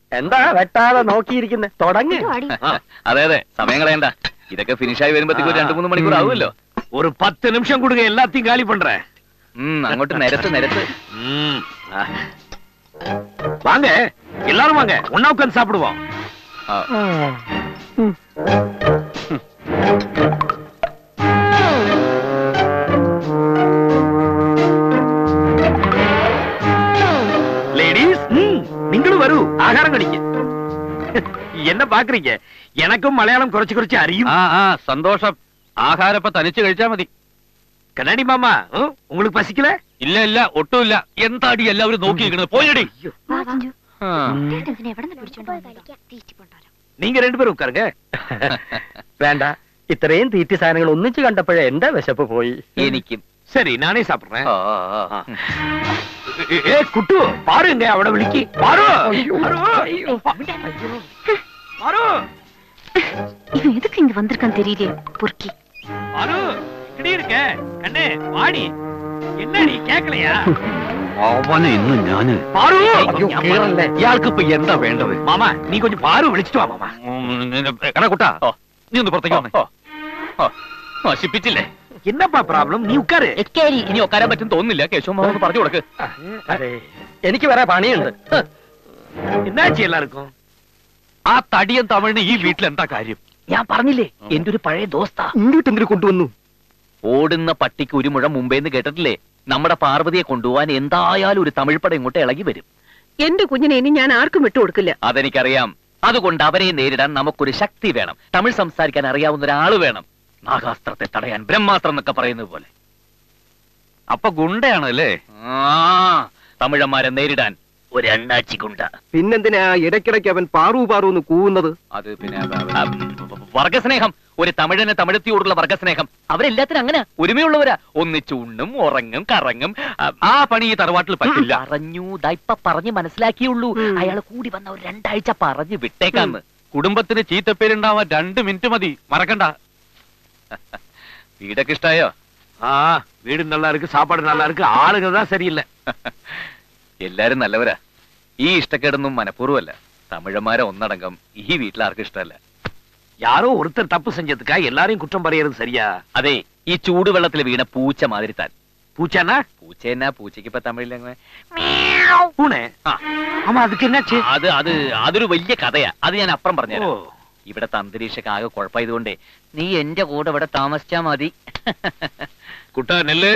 എന്താ വെട്ടാതെ നോക്കിയിരിക്കുന്നെ തുടങ്ങ് ആടി ആ, അതെ അതെ സമയം കളയണ്ട ഇതൊക്കെ ഫിനിഷായി വരുമ്പോഴത്തേക്ക് ഒരു രണ്ടു മൂന്ന് മണിക്കൂർ ആവുമല്ലോ ஒரு பத்து நிமிஷம் கொடுங்க எல்லாத்தையும் காலி பண்றேன் ഉം, അങ്ങോട്ട് നിരത്ത് നിരത്ത് ம். ஆ. வாங்க எல்லாரும் வாங்க ஒன்னா உட்காந்து சாப்பிடுவோம் ആ, லேடிஸ் நீங்களும் வரு ஆகாரம் கடிங்க என்ன பாக்குறீங்க எனக்கும் மலையாளம் குறைச்சு குறைச்சு அறியும் ആ ആ സന്തോഷം ആഹാരം ഇപ്പൊ തനിച്ച് കഴിച്ചാ മതി கண்ணாடி மாமா ம், உங்களுக்கு பசிக்கல ഇല്ല ഇല്ല ഒട്ടുമില്ല എന്താടി എല്ലാവരും നോക്കിയിരിക്കണത് പോയടി വാ ചിഞ്ചു ആ. ഇതിനെ എവിടെ നിന്ന് പിടിച്ചോണ്ട് വന്നതാ? തീറ്റി കൊണ്ടുവരാം. நீங்க ரெண்டு பேரும் உட்காருங்க വേണ്ട ഇത്രയും തീറ്റി സാധനങ്ങൾ ഒന്നിച്ചു കണ്ടപ്പോഴേ എന്റെ വിശപ്പ് പോയി എനിക്കും சரி நானே சாப்பிடுறேன் ആ, ആ, ആ. ஏ, ஏ குட்டு பாருங்க அவட விളിக்கு பாரு பாரு. பாரு இவன் எதுக்கு இங்க வந்திருக்கான்னு தெரியலையே பொறுக்கி பாரு இப்படி இருக்க கண்ணே வாடி என்னடி കേക്കலையா അവനെ ഇന്ന് ഞാന് பாரு കീറല്ലേ? ഇയാൾക്ക് ഇപ്പൊ എന്താ വേണ്ടത് மாமா நீ கொஞ்சம் பாரு വിളിച്ചിട്ട് വാ മാമാ എടാ കുട്ടാ നീ ഒന്ന് പുറത്തേക്ക് വന്നേ ആ, നശിപ്പിച്ചില്ലേ என்னப்பா ப்ராப்ளம் நீ உட்காரு എക്കേരി ഇനി ഒക്കാരാൻ പറ്റും തോന്നുന്നില്ല കേശവ ഒന്ന് പറഞ്ഞു കൊടുക്ക് അതെ എനിക്ക് വേറെ പണിയുണ്ട് ഹ്. என்னாச்சு எல்லாருக்கும் ആ തടിയൻ തമിഴിന് ഈ വീട്ടിൽ എന്താ കാര്യം ഞാൻ പറഞ്ഞില്ലേ എന്റെ ഒരു പഴയ ദോസ്ത ഇങ്ങോട്ട് എന്തിനു കൊണ്ടുവന്നു ഓടുന്ന പട്ടിക്ക് ഒരു മുഴം മുമ്പേന്ന് കേട്ടിട്ടില്ലേ നമ്മുടെ പാർവതിയെ കൊണ്ടുപോവാൻ എന്തായാലും ഒരു തമിഴ് പടം ഇങ്ങോട്ട് ഇളകി വരും എന്റെ കുഞ്ഞിനെ ഇനി ഞാൻ ആർക്കും വിട്ടുകൊടുക്കില്ല അതെനിക്കറിയാം അതുകൊണ്ട് അവരെ നേരിടാൻ നമുക്കൊരു ശക്തി വേണം തമിഴ് സംസാരിക്കാൻ അറിയാവുന്ന ഒരാള് വേണം നാഗാസ്ത്രത്തെ തടയാൻ ബ്രഹ്മാസ്ത്രം എന്നൊക്കെ പറയുന്നത് പോലെ അപ്പൊ ഗുണ്ടയാണ് അല്ലേ ആ തമിഴന്മാരെ നേരിടാൻ ഒരു അണ്ണാച്ചി ഗുണ്ട പിന്നെന്തിനാ ഇടയ്ക്കിടയ്ക്ക് അവൻ പാറു പാറു എന്ന് കൂവുന്നത് അത് പിന്നെ ആ, വർഗസ്നേഹം ഒരു തമിഴന് തമിഴത്തിയോടുള്ള വർഗസ്നേഹം അവരെല്ലാത്തിനും അങ്ങനെ ഒരുമയുള്ളവരാ ഒന്നിച്ച് ഉണ്ണും ഉറങ്ങും കറങ്ങും ആ, ആ പണി ഈ തറവാട്ടിൽ പറ്റില്ല പറഞ്ഞു ദായിപ്പ പറഞ്ഞ് മനസ്സിലാക്കിയുള്ളൂ അയാൾ കൂടി വന്ന ഒരു രണ്ടാഴ്ച പറഞ്ഞു വിട്ടേക്കാന്ന് കുടുംബത്തിന് ചീത്തപ്പേരുണ്ടാവാൻ രണ്ട് മിനിറ്റ് മതി മറക്കണ്ട വീടൊക്കെ ഇഷ്ടായോ ஆ வீடு நல்லா இருக்கு சாப்பாடு நல்லா இருக்கு ஆளுங்க தான் சரியில்லை എല്ലാരും നല്ലവരാ ഈ ഇഷ്ടക്കേടൊന്നും മനഃപൂർവ്വമല്ല തമിഴന്മാരെ ഒന്നടങ്കം ഈ വീട്ടിലാർക്കും ഇഷ്ടമല്ല யாரோ ஒருத்தர் தப்பு செஞ்சதுக்கா எல்லாரையும் குற்றம் பறையறது சரியா അതെ ഈ ചൂടുവെള്ളത്തിൽ വീണ പൂച്ച മാതിരി താൻ பூச்சானா പൂച്ച എന്നാ പൂച്ചയ്ക്ക് ഇപ്പൊ തമിഴിൽ അങ്ങനെ பூனை ആ. ஆமா அதுக்கு என்னாச்சு അത് അത് അതൊരു വലിയ കഥയാ അത് ഞാൻ അപ്പുറം ஓ, പറഞ്ഞുതരാം ഇവിടത്തെ അന്തരീക്ഷക്ക് ആകെ കുഴപ്പമായതുകൊണ്ടേ നീ എന്റെ കൂടെ ഇവിടെ താമസിച്ചാ മതി குட்டா நெல்லு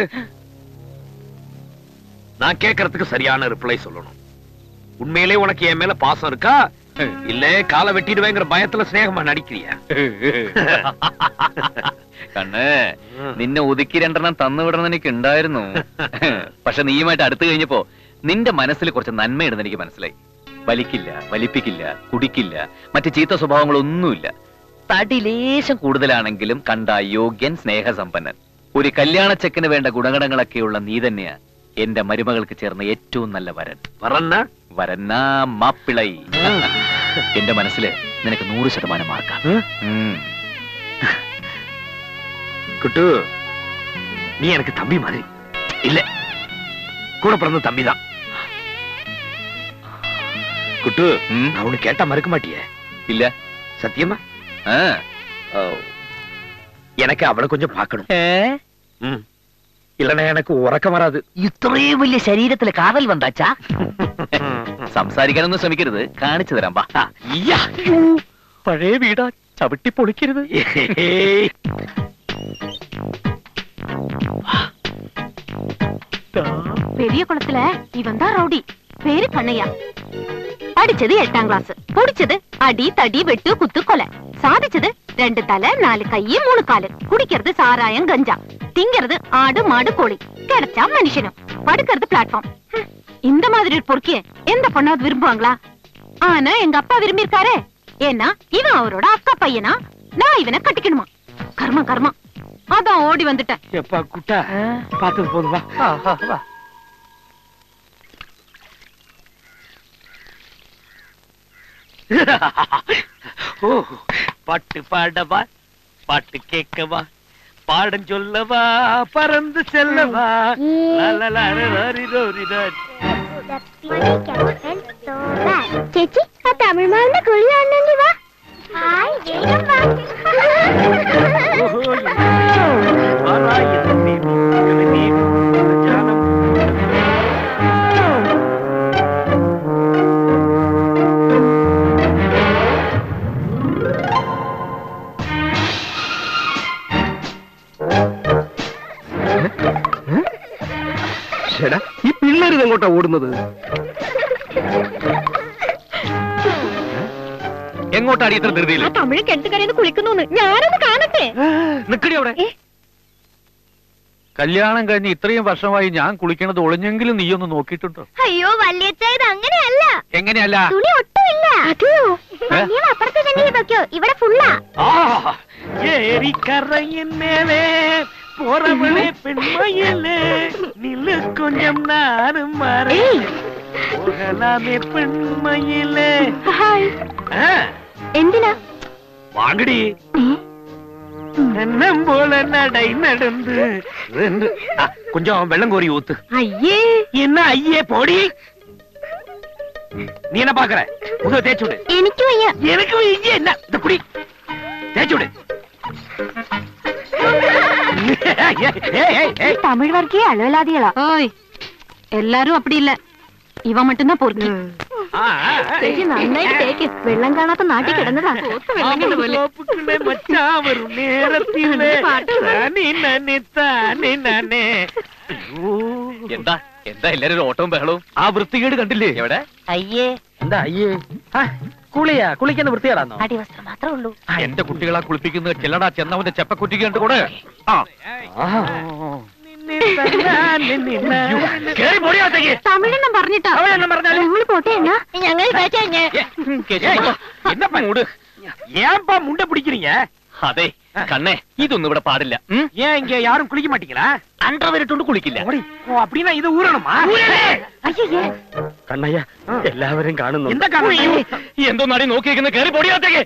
நான் கேக்குறதுக்கு சரியான ரிப்ளை சொல்லணும் உண்மையிலே உனக்கு என் மேல பாசம் இருக்கா இல்ல காலை வெட்டிடுவேங்கிற பயத்துல ஸ்நேகமா நடிக்கிறியா കണ്ണ് നിന്നെ ഒതുക്കി രണ്ടെണ്ണം തന്നു വിടണം എനിക്ക് ഉണ്ടായിരുന്നു പക്ഷെ നീയുമായിട്ട് അടുത്ത് കഴിഞ്ഞപ്പോ നിന്റെ മനസ്സിൽ കുറച്ച് നന്മയുണ്ടെന്ന് എനിക്ക് മനസ്സിലായി വലിക്കില്ല വലിപ്പിക്കില്ല കുടിക്കില്ല മറ്റ് ചീത്ത സ്വഭാവങ്ങളൊന്നുമില്ല തടി ലേശം കൂടുതലാണെങ്കിലും കണ്ട യോഗ്യൻ സ്നേഹസമ്പന്നൻ ഒരു കല്യാണ ചെക്കിന് വേണ്ട ഗുണഗണങ്ങളൊക്കെയുള്ള നീ തന്നെയാ എന്റെ മരുമകൾക്ക് ചേർന്ന ഏറ്റവും നല്ല വരൻ வரன்னா വരന്നാ മാപ്പിളൈ എന്റെ മനസ്സില് നിനക്ക് നൂറ് ശതമാനം മാർക്കാം ഉം. குட்டு நீ எனக்கு தம்பி மாதிரி இல்ல கூட பிறந்த தம்பி தான் குட்டு ഉം. நான் உனக்கு கேட்டா மறுக்க மாட்டியே ഇല്ല சத்தியமா ആ. ஓ. எனக்கு அவளை கொஞ்சம் பார்க்கணும் ம். இல்லைன்னா எனக்கு உறக்கம் வராது ഇത്രയും വലിയ ശരീരത്തില് കാതൽ വന്നാച്ചാ സംസാരിക്കാനൊന്നും ശ്രമിക്കരുത് കാണിച്ചു തരാം വാ ஐயா. പഴയ വീടാ ചവിട്ടി പൊളിക്കരുത് ஏய். பெரிய குளத்துல இவன் தான் ரவுடி பேரு கண்ணையா படிச்சது எட்டாம் கிளாஸ் புடிச்சது அடி தடி வெட்டு குத்து கொலை சாதிச்சது ரெண்டு தலை நாலு கை மூணு காலு குடிக்கிறது சாராயம் கஞ்சா திங்கிறது ஆடு மாடு கோழி கிடைச்சா மனுஷனும் படுக்கிறது பிளாட்ஃபார்ம் இந்த மாதிரி ஒரு பொறுக்கிய எந்த பொண்ணாவது விரும்புவாங்களா ஆனா எங்க அப்பா விரும்பி இருக்காரே ஏன்னா இவன் அவரோட அக்கா பையனா நான் இவனை கட்டிக்கணுமா கர்மம் கர்மம் அதான் ஓடி வந்துட்டேன் எப்பா குட்டா பார்த்தது போதும் வா ஓ பாட்டு பாடவா பாட்டு கேட்கவா பாடம் சொல்லவா பறந்து செல்லவா லலலரரரிரோரிரோரி. ചേച്ചി തമിഴ്മാരുടെ കുളി കാണണമെങ്കിൽ വാ ഹായ് വേഗം വാ ചേടാ ഈ പിള്ളേര് എങ്ങോട്ടാ ഓടുന്നത് എങ്ങോട്ടാടി ഇത്ര ധൃതിയിൽ ആ തമിഴ് കെട്ടുകരയിൽ കുളിക്കുന്നു ഞാനൊന്ന് കാണട്ടെ നിക്കടി അവിടെ കല്യാണം കഴിഞ്ഞ് ഇത്രയും വർഷമായി ഞാൻ കുളിക്കണത് ഒളിഞ്ഞെങ്കിലും നീ ഒന്ന് നോക്കിയിട്ടുണ്ടോ അയ്യോ വല്യച്ച ഇത് അങ്ങനെയല്ല എങ്ങനെയല്ല തുണി ഒട്ടുമില്ല അതെയോ ഏ? അപ്പുറത്ത് തന്നെ വെക്കോ ഇവിടെ ഫുള്ളാ ஏரிக்கரையின் மேலே போறவளே பெண்மையிலே நில்லு கொஞ்சம் நானும் வரேன் போகலாமே பெண்மையிலே ഹായ് ஆ, എന്തിനാ வாங்கடி எண்ணம் போல நடை நடந்து ரெண்டு ஆ, கொஞ்சம் வெள்ளம் கோரி ஊத்து അയ്യേ என்ன ஐயே போடி நீ என்ன பாக்குற முக தேய்ச்சு விடு എനിക്ക് വയ്യ எனக்கு இங்கே என்ன இந்த குடி தேய்ச்சு விடு ஏய், ஏய், ஏய். തമിഴ് വർഗീയ അളവിലാദികളാ ഓയ് എല്ലാരും അപ്പടി ഇല്ല ഇവ മട്ടുന്നാ പൊറുക്കി ஆ, ஆ, ஆ. നന്നായിട്ട് തേക്ക് വെള്ളം കാണാത്ത നാട്ടിൽ കിടന്നതാ தோப்புக்குள்ளே மச்சான் வரும் நேரத்திலே പാട്ട് தானே நானே தானே நானே ஐயோ. എന്താ എന്താ എല്ലാരും ഒരു ഓട്ടവും ബഹളവും ആ വൃത്തികേട് കണ്ടില്ലേ എവിടെ അയ്യേ എന്താ അയ്യേ ആ, കുളിയാ കുളിക്കുന്ന വൃത്തിയാടാന്നോ അടിവസ്ത്രം മാത്രമേ ഉള്ളൂ എന്റെ കുട്ടികളെ കുളിപ്പിക്കുന്നത് ചെല്ലടാ ചെന്നവന്റെ ചെപ്പക്കുറ്റിക്ക് കണ്ട് കൂടെ ആ ആഹാ. നിന്നെ തന്നാനെ നിന്നെ. കേറി പോടി അകത്തേക്ക്. തമിഴെണ്ണം പറഞ്ഞിട്ടാ അവനെണ്ണം പറഞ്ഞാലും. ഞങ്ങൾ പോട്ടെ എന്നാ ഞങ്ങൾ ஏய், என்னப்பா മൂട് ஏன்பா முண்டை பிடிக்கிறீங்க അതെ കണ്ണേ ഇതൊന്നും ഇവിടെ പാടില്ല ഉം? ஏன் இங்க யாரும் குளிக்க மாட்டீங்களா അണ്ടർവെയർ ഇട്ടുകൊണ്ട് കുളിക്കില്ല ஓடி. ஓ அப்படின்னா இது ஊறணுமா അയ്യേ കണ്ണയ്യ എല്ലാവരും കാണുന്നു எந்த காரணம் എന്തോ നടി നോക്കിയിരിക്കുന്ന കയറി പൊടിയാത്തേക്ക്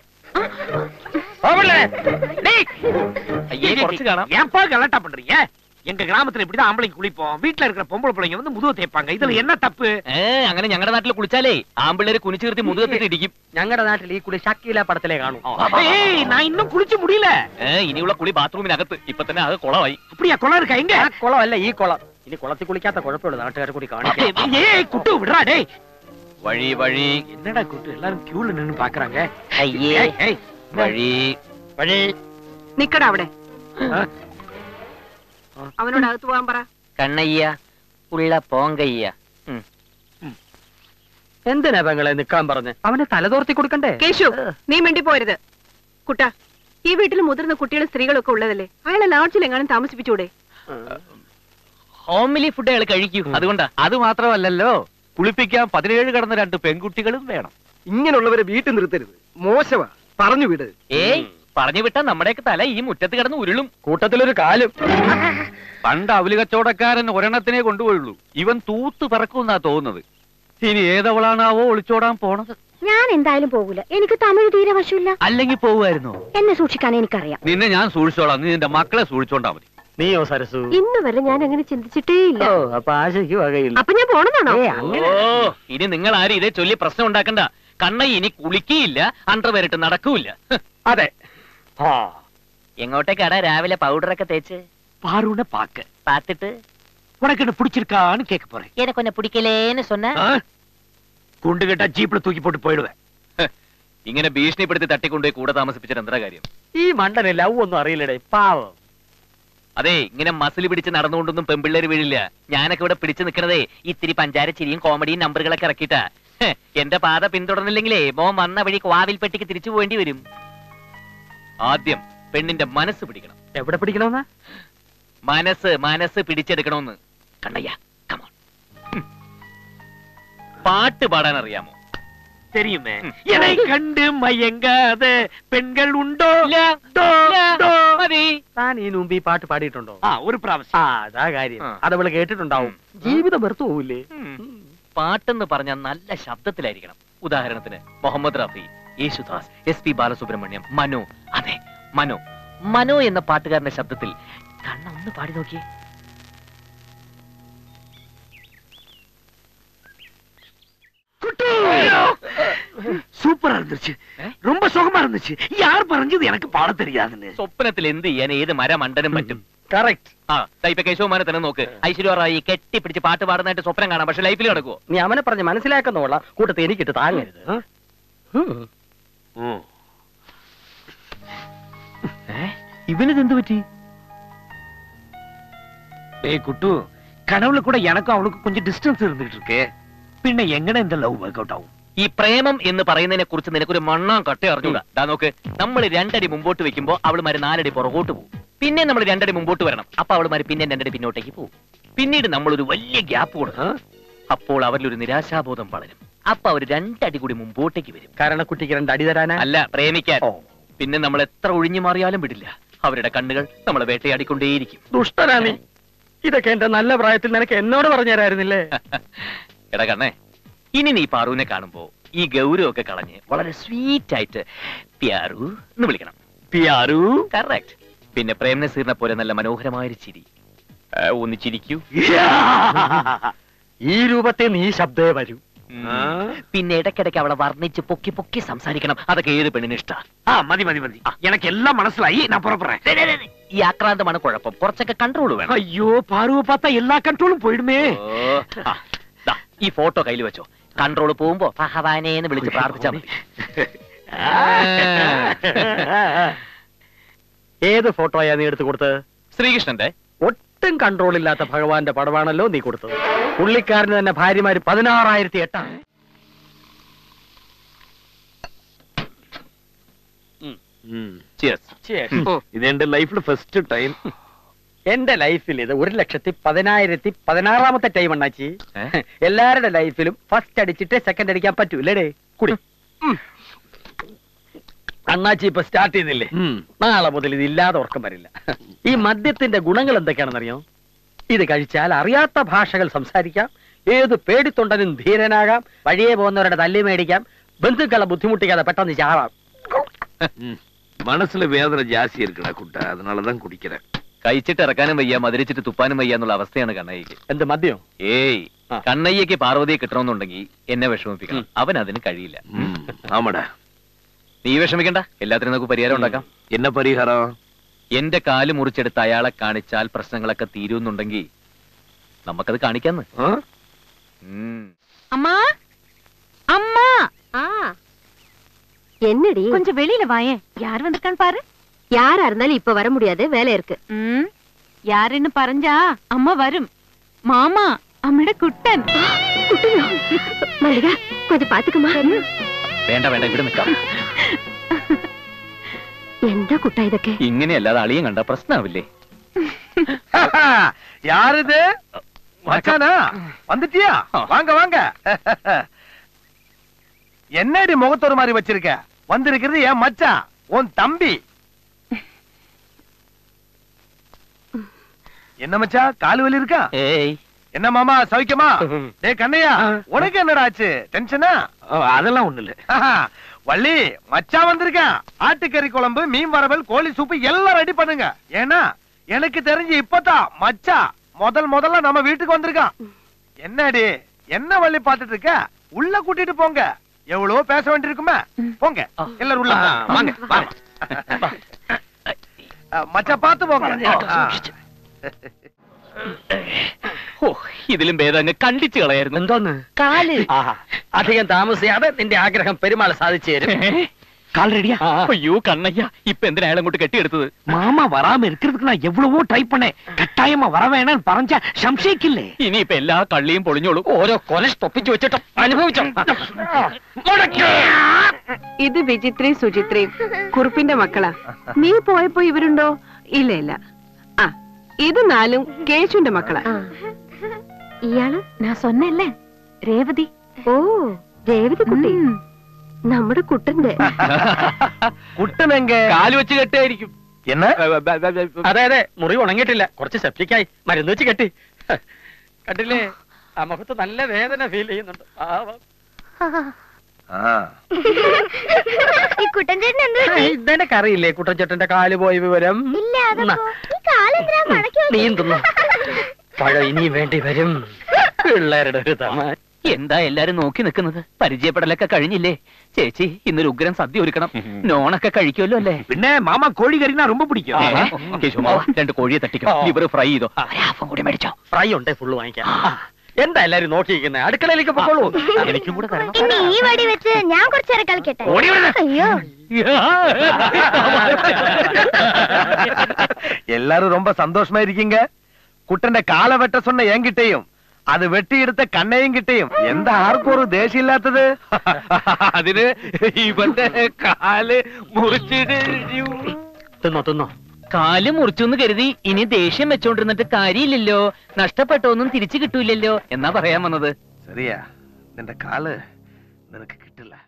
അയ്യേ കുറച്ച് കാണാം ஏன்பா கலாட்டா பண்றீங்க எங்க கிராமத்துல இப்படிதான் ஆம்பளைங்க குளிப்போம் வீட்டுல இருக்கிற பொம்பளை பிள்ளைங்க வந்து முதுக தேய்ப்பாங்க இதுல என்ன தப்பு ഏ അങ്ങനെ ഞങ്ങളുടെ നാട്ടിൽ കുളിച്ചാലേ ആമ്പിള്ളേര് കുനിച്ചു നിർത്തി മുതുകത്തിട്ട് ഇടിക്കും ഞങ്ങളുടെ നാട്ടിൽ ഈ കുളി ഷക്കീല പടത്തിലെ കാണും ஏய் நான் இன்னும் குளிச்சு முடியல ഏ ഇനിയുള്ള കുളി ബാത്റൂമിനകത്ത് ഇപ്പൊ തന്നെ അത് കുളമായി அப்படியா குளம் இருக்கா எங்க ആ കുളമല്ല ഈ കുളം ഇനി കുളത്തിൽ കുളിക്കാത്ത കുഴപ്പമുള്ളൂ നാട്ടുകാരെ കൂടി കാണിക്കാം ஏய் குட்டு விடுறா டேய் വഴി വഴി என்னடா குட்டு எல்லாரும் கியூல நின்னு பாக்குறாங்க അയ്യേ ஏய், ஏய், വഴി വഴി നിക്കടാ അവിടെ ആ. അവനോട് അകത്ത് പോകാൻ പറ കണ്ണയ്യ ഉള്ള പോങ്കയ്യ എന്തിനാ പെങ്ങളെ നിക്കാൻ പറഞ്ഞ് അവനെ തലതോർത്തി കൊടുക്കണ്ടേ കേശു നീ മിണ്ടി പോരുത് കുട്ടാ ഈ വീട്ടിൽ മുതിർന്ന കുട്ടികളും സ്ത്രീകളൊക്കെ ഉള്ളതല്ലേ അയാളെ ലാഡ്ജിൽ എങ്ങാനും താമസിപ്പിച്ചൂടെ ഹോംലി ഫുഡ് അയാൾ കഴിക്കൂ അതുകൊണ്ടാ അത് മാത്രമല്ലല്ലോ കുളിപ്പിക്കാൻ പതിനേഴ് കടന്ന രണ്ട് പെൺകുട്ടികളും വേണം ഇങ്ങനെയുള്ളവരെ വീട്ടിൽ നിർത്തരുത് മോശമാ പറഞ്ഞു വിട് ഏയ് പറഞ്ഞു വിട്ടാ നമ്മുടെയൊക്കെ തല ഈ മുറ്റത്ത് കിടന്ന് ഉരുളും കൂട്ടത്തിലൊരു കാലും പണ്ട് അവല് കച്ചവടക്കാരൻ ഒരെണ്ണത്തിനെ കൊണ്ടുപോയുള്ളൂ ഇവൻ തൂത്ത് പറക്കുന്നാ തോന്നുന്നത് ഇനി ഏതവളാണാവോ ഒളിച്ചോടാൻ പോണത് ഞാൻ എന്തായാലും പോകൂല എനിക്ക് തമിഴ് തീരെ വശമില്ല അല്ലെങ്കിൽ പോവുമായിരുന്നോ എന്നെ സൂക്ഷിക്കാൻ എനിക്കറിയാം നിന്നെ ഞാൻ സൂക്ഷിച്ചോളാം നീ നിന്റെ മക്കളെ സൂക്ഷിച്ചോണ്ടാ മതി നീയോ സരസു ഇന്ന് വരെ ഞാൻ അങ്ങനെ ചിന്തിച്ചിട്ടേ ഇല്ല ഓ അപ്പൊ ആശയ്ക്ക് വകയില്ല അപ്പൊ ഞാൻ പോണെന്നാണോ ഏ, അങ്ങനെ ഓ ഇനി നിങ്ങൾ ആരും ഇതേ ചൊല്ലി പ്രശ്നം ഉണ്ടാക്കണ്ട കണ്ണ ഇനി കുളിക്കുകയില്ല അണ്ടർവെയറിട്ട് നടക്കൂല ഹ്. അതെ ആ എങ്ങോട്ടേക്കാടാ രാവിലെ പൗഡറൊക്കെ തേച്ച് பாருன்னு பாக்க പാത്തിട്ട് உனக்கு என்ன பிடிச்சிருக்கான்னு கேட்க போறேன் എനക്ക് ഒന്നെ പിടിക്കലേന്ന് சொன்ன ஆ? குண்டு கேட்டா ஜீப்ல தூக்கி போட்டு போயிடுவேன் ഹ്. ഇങ്ങനെ ഭീഷണിപ്പെടുത്തി തട്ടിക്കൊണ്ടുപോയി കൂടെ താമസിപ്പിച്ചിട്ട് എന്താ കാര്യം ഈ മണ്ടന് ലവ് ഒന്നും അറിയില്ലടേ പാവം അതെ ഇങ്ങനെ മസിൽ പിടിച്ച് നടന്നുകൊണ്ടൊന്നും പെമ്പിള്ളേര് വീഴില്ല ഞാനൊക്കെ ഇവിടെ പിടിച്ചു നിൽക്കണതേ ഇത്തിരി പഞ്ചാര ചിരിയും കോമഡിയും നമ്പറുകളൊക്കെ ഇറക്കിയിട്ടാ ഹ്. എന്റെ പാത പിന്തുടർന്നില്ലെങ്കിലേ മോൻ വന്ന വഴി വാവിൽ പെട്ടിക്ക് തിരിച്ചു പോകേണ്ടി വരും ആദ്യം പെണ്ണിന്റെ മനസ്സ് പിടിക്കണം എവിടെ പിടിക്കണമെന്നാ മനസ്സ് മനസ്സ് പിടിച്ചെടുക്കണമെന്ന് കണ്ണയ്യ കമോൺ പാട്ട് പാടാൻ അറിയാമോ தெரியுமே ம். என்னை கண்டு மயங்காத பெண்கள் உண்டோ ഇല്ല, டோ, ഇല്ല, டோ. മതി. താൻ ഈ മുമ്പ് ഈ പാട്ട് പാടിയിട്ടുണ്ടോ ஆ ഒരു പ്രാവശ്യം ആ അതാ കാര്യം ആ. അതവള് കേട്ടിട്ടുണ്ടാവും ഉം. ജീവിതം വെറുത്തു പോവില്ലേ ഉം. പാട്ടെന്ന് പറഞ്ഞാൽ നല്ല ശബ്ദത്തിലായിരിക്കണം ഉദാഹരണത്തിന് മുഹമ്മദ് റഫി യേശുദാസ് എസ് പി ബാലസുബ്രഹ്മണ്യം മനു അതെ മനു മനു എന്ന പാട്ടുകാരന്റെ ശബ്ദത്തിൽ കണ്ണ ഒന്ന് പാടി നോക്കിയേ சூ வந்துருச்சு ரொம்ப சுகமா இருந்துச்சு யார் பறஞ்சது எனக்கு பாட தெரியாதுன்னு സ്വപ്നത്തിൽ എന്ത് ചെയ്യാൻ ഏത് മരമണ്ടനും പറ്റും കറക്റ്റ് ആ ദാ ഇപ്പൊ കേശവമാനെ തന്നെ നോക്ക് ഐശ്വര്യ റായി കെട്ടിപ്പിടിച്ച് പാട്ട് പാടുന്നതായിട്ട് സ്വപ്നം കാണാം പക്ഷെ ലൈഫിൽ നടക്കുവോ നീ അവനെ പറഞ്ഞ് മനസ്സിലാക്കുന്നോളാം കൂട്ടത്തിൽ എനിക്കിട്ട് താങ്ങരുത് ആ? ഉം. ம். ഇവനിത് എന്ത് പറ്റി டேய் குட்டு கனவுல கூட எனக்கும் அவளுக்கும் கொஞ்சம் டிஸ்டன்ஸ் இருந்துகிட்டு இருக்கு பின்ன எங்கட இந்த லவ் ஒர்க் அவுட் ஆகும் ഈ പ്രേമം എന്ന് പറയുന്നതിനെ കുറിച്ച് നിനക്കൊരു മണ്ണാൻ കട്ട അറിഞ്ഞൂടാ ദാ നോക്ക് നമ്മൾ രണ്ടടി മുമ്പോട്ട് വെക്കുമ്പോ അവളുമാര് നാലടി പുറകോട്ട് പോകും പിന്നെ നമ്മൾ രണ്ടടി മുമ്പോട്ട് വരണം അപ്പൊ അവളുമാര് പിന്നെ രണ്ടടി പിന്നോട്ടേക്ക് പോകും പിന്നീട് നമ്മൾ ഒരു വലിയ ഗ്യാപ്പ് കൊടുക്കും അപ്പോൾ അവരിലൊരു നിരാശാബോധം വളരും അപ്പൊ അവർ രണ്ടടി കൂടി മുമ്പോട്ടേക്ക് വരും കരണക്കുട്ടിക്ക് രണ്ട് അടി തരാനാ അല്ല പ്രേമിക്കാൻ ഓ. പിന്നെ നമ്മൾ എത്ര ഒഴിഞ്ഞു മാറിയാലും വിടില്ല അവരുടെ കണ്ണുകൾ നമ്മളെ വേട്ടയാടിക്കൊണ്ടേയിരിക്കും ദുഷ്ടനാ നീ ഇതൊക്കെ എന്റെ നല്ല പ്രായത്തിൽ നിനക്ക് എന്നോട് പറഞ്ഞു തരായിരുന്നില്ലേ എടാ കണ്ണേ ഇനി നീ പാറുവിനെ കാണുമ്പോ ഈ ഗൗരവമൊക്കെ കളഞ്ഞ് വളരെ സ്വീറ്റ് ആയിട്ട് പ്യാറു എന്ന് വിളിക്കണം பியாரு കറക്റ്റ് പിന്നെ പ്രേം നസീറിനെ പോലെ നല്ല മനോഹരമായൊരു ചിരി ആ, ഒന്ന് ചിരിക്കൂ ഈ രൂപത്തിൽ നീ ശബ്ദേ വരൂ ഉം. പിന്നെ ഇടയ്ക്കിടയ്ക്ക് അവളെ വർണ്ണിച്ച് പൊക്കി പൊക്കി സംസാരിക്കണം അതൊക്കെ ഏത് പെണ്ണിന് ഇഷ്ട ஆ மதி மதி மதி எனக்கு எல்லாம் மனசுலாயி நான் புறப்படுறேன் ഈ ആക്രാന്തമാണ് കുഴപ്പം കുറച്ചൊക്കെ കൺട്രോൾ വേണം ஐயோ பார்வை பார்த்தா எல்லா கண்ட்ரோலும் போயிடுமே ഓ, ആ, ദാ, ഈ ഫോട്ടോ കയ്യിൽ വെച്ചോ കൺട്രോൾ പോകുമ്പോ ഭഗവാനെ എന്ന് വിളിച്ച് പ്രാർത്ഥിച്ചാൽ മതി ഏത് ഫോട്ടോയാ നീ എടുത്തു കൊടുത്തത് ശ്രീകൃഷ്ണന്റെ ഒട്ടും കൺട്രോൾ ഇല്ലാത്ത ഭഗവാന്റെ പടമാണല്ലോ നീ കൊടുത്തത് പുള്ളിക്കാരന് തന്നെ ഭാര്യമാര് പതിനാറായിരത്തി എട്ടാണ് Cheers. இது என் லைஃப்ல ஃபர்ஸ்ட் டைம் എന്റെ ലൈഫിൽ ഇത് ഒരു ലക്ഷത്തി പതിനായിരത്തി പതിനാറാമത്തെ ടൈം അണ്ണാച്ചി ഏ? എല്ലാവരുടെ ലൈഫിലും ഫസ്റ്റ് അടിച്ചിട്ട് സെക്കൻഡ് അടിക്കാൻ പറ്റൂലേ കുടി ഉം. അണ്ണാച്ചി ഇപ്പൊ സ്റ്റാർട്ട് ചെയ്തില്ലേ നാളെ മുതൽ ഇത് ഇല്ലാതെ ഉറക്കം വരില്ല ഈ മദ്യത്തിന്റെ ഗുണങ്ങൾ എന്തൊക്കെയാണെന്നറിയോ ഇത് കഴിച്ചാൽ അറിയാത്ത ഭാഷകൾ സംസാരിക്കാം ഏത് പേടിത്തൊണ്ടനും ധീരനാകാം വഴിയെ പോകുന്നവരുടെ തല്ലി മേടിക്കാം ബന്ധുക്കളെ ബുദ്ധിമുട്ടിക്കാതെ പെട്ടെന്ന് ചാവാം மனசுல வேதனை ஜாஸ்தி இருக்குடா குட்டா அதனாலதான் குடிக்கிறேன் കഴിച്ചിട്ട് ഇറക്കാനും വയ്യ മധുരിച്ചിട്ട് തുപ്പാനും വയ്യ എന്നുള്ള അവസ്ഥയാണ് കണ്ണയ്യക്ക് എന്ത് മദ്യം ഏയ് ആ. കണ്ണയ്യക്ക് പാർവതിയെ കിട്ടണമെന്നുണ്ടെങ്കിൽ എന്നെ വിഷമിപ്പിക്കണം ഉം. അവൻ അതിന് കഴിയില്ല ம், ஆமாடா നീ വിഷമിക്കണ്ട എല്ലാത്തിനും നമുക്ക് പരിഹാരം ഉണ്ടാക്കാം என்ன பரிகாரம் എന്റെ കാല് മുറിച്ചെടുത്ത് അയാളെ കാണിച്ചാൽ പ്രശ്നങ്ങളൊക്കെ തീരുന്നുണ്ടെങ്കിൽ നമുക്കത് കാണിക്കാന്ന് ஆ? ഉം. அம்மா அம்மா ஆ என்னடி கொஞ்சம் வெளியில வாயேன் யார் வந்திருக்கான்னு பாரு யாரா இருந்தாலும் இப்ப வர முடியாது வேலை இருக்கு ம் யாருன்னு பறஞ்சா அம்மா வரும் மாமா அம்மிட குட்டன் குட்டியா மல்லிகா கொஞ்சம் பாத்துக்குமா വേണ്ട വേണ്ട ഇവിടെ നിൽക്കാം എന്താ കുട്ടാ ഇതൊക്കെ ഇങ്ങനെയല്ലാതെ അളിയും കണ്ട പ്രശ്നമാവില്ലേ யார் இது மச்சானா வந்துட்டியா வாங்க வாங்க என்னடி முகத்தொரு மாதிரி வச்சிருக்க வந்திருக்கிறது என் மச்சான் உன் தம்பி என்ன மச்சான் கால் வலி இருக்கா ഏയ് என்ன மாமா சவிக்கமா டேய் கண்ணையா உனக்கு என்னடா ஆச்சு டென்ஷனா ஓ, அதெல்லாம் ஒண்ணு இல்ல ஆஹா, வள்ளி மச்சான் வந்திருக்கான் ஆட்டுக்கறி குழம்பு மீன் வரவல் கோழி சூப்பு எல்லாம் ரெடி பண்ணுங்க ஏன்னா எனக்கு தெரிஞ்சு இப்பதான் மச்சான் முதல் முதல்ல நம்ம வீட்டுக்கு வந்திருக்கான் என்னடி என்ன வள்ளி பாத்துட்டு இருக்க உள்ள கூட்டிட்டு போங்க எவ்வளவோ பேச வேண்டியிருக்குமே போங்க எல்லாரும் உள்ள போங்க. வாங்க வாங்க அஹ், மச்சான் பாத்து போங்க ஆ. ഓ ഇതിലും ഭേദം അങ്ങ് കണ്ടിച്ചു കളയായിരുന്നു എന്തോന്ന് കാല് ആഹാ അധികം താമസിയാതെ നിന്റെ ആഗ്രഹം പെരുമാൾ സാധിച്ചു തരും கால் ரெடியா ആ. അയ്യോ കണ്ണയ്യ ഇപ്പൊ എന്തിനാ അയാളെ അങ്ങോട്ട് കെട്ടിയെടുത്തത് மாமா வராம இருக்கிறதுக்கு நான் எவ்வளவோ ட்ரை பண்ணேன் கட்டாயமா வர வேணாம்னு பறஞ்சா சம்சயிக்கில்லே ഇനിയിപ്പൊ എല്ലാ കള്ളിയും പൊളിഞ്ഞോളും ഓരോ കൊലസ് തൊപ്പിച്ചു വെച്ചിട്ടും അനുഭവിച്ചോ ഇത് വിചിത്രയും സുചിത്രയും കുറുപ്പിന്റെ മക്കളാ നീ പോയപ്പോ ഇവരുണ്ടോ ഇല്ല ഇല്ല ആ ഇത് നാലും കേശുവിന്റെ മക്കളാ ആ. ഇയാള് நான் சொன்னேன்ல ரேவதி ഓ രേവതി കുട്ടി ம். നമ്മുടെ കുട്ടന്റെ കുട്ടനെങ്ക കാല് വെച്ച് കെട്ടായിരിക്കും என்ன അതെ അതെ മുറി ഉണങ്ങിയിട്ടില്ല കുറച്ച് സെപ്റ്റിക്കായി മരുന്ന് വെച്ച് കെട്ടി കണ്ടില്ലേ ആ മുഖത്ത് നല്ല വേദന ഫീൽ ചെയ്യുന്നുണ്ട് പാവം. ഈ കുട്ടൻ ചേട്ടൻ ആ, ഇതെനിക്ക് അറിയില്ലേ കുട്ടൻചേട്ടന്റെ കാല് പോയ വിവരം എന്നാ, നീയും തിന്നു പഴം ഇനിയും വേണ്ടി വരും പിള്ളേരുടെ ഒരു തമാ എന്താ എല്ലാരും നോക്കി നിൽക്കുന്നത് പരിചയപ്പെടലൊക്കെ കഴിഞ്ഞില്ലേ ചേച്ചി ഇന്നൊരു ഉഗ്രൻ സദ്യ ഒരുക്കണം നോണൊക്കെ കഴിക്കുമല്ലോ അല്ലേ പിന്നെ മാമ കോഴി കറിനാ ரொம்ப പിടിക്കും ഏ? കേശവമാവ, രണ്ട് കോഴിയെ തട്ടിക്കോ ലിവർ ഫ്രൈ ചെയ്തോ ഒരാഫം കൂടി മേടിച്ചോ ഫ്രൈ ഉണ്ടേ ഫുള്ള് വാങ്ങിക്കാം എന്താ എല്ലാരും നോക്കിയിരിക്കുന്നത് അടുക്കളയിലേക്ക് പൊക്കോളൂ എനിക്കും കൂടെ തരണം ഇനി ഈ വടി വെച്ച് ഞാൻ കുറച്ചേരം കളിക്കട്ടെ അയ്യോ எல்லாரும் ரொம்ப சந்தோஷமா இருக்கீங்க குட்டண்ட காலை வெட்ட சொன்ன என்கிட்டயும் அது வெட்டி எடுத்த கண்ணையும் கிட்டையும் எந்த ஆർക്കും ஒரு ദേഷ്യം ഇല്ലാത്തത് അതിന് ഇവന്റെ കാല് മുറിച്ചിട്ട് തിന്നോ തിന്നോ കാല് മുറിച്ചു കരുതി ഇനി ദേഷ്യം വെച്ചോണ്ടിരുന്നിട്ട് കാര്യമില്ലല്ലോ നഷ്ടപ്പെട്ടൊന്നും തിരിച്ചു കിട്ടൂലല്ലോ എന്നാ പറയാൻ വന്നത് சரியா നിന്റെ കാല് നിനക്ക് കിട്ടില്ല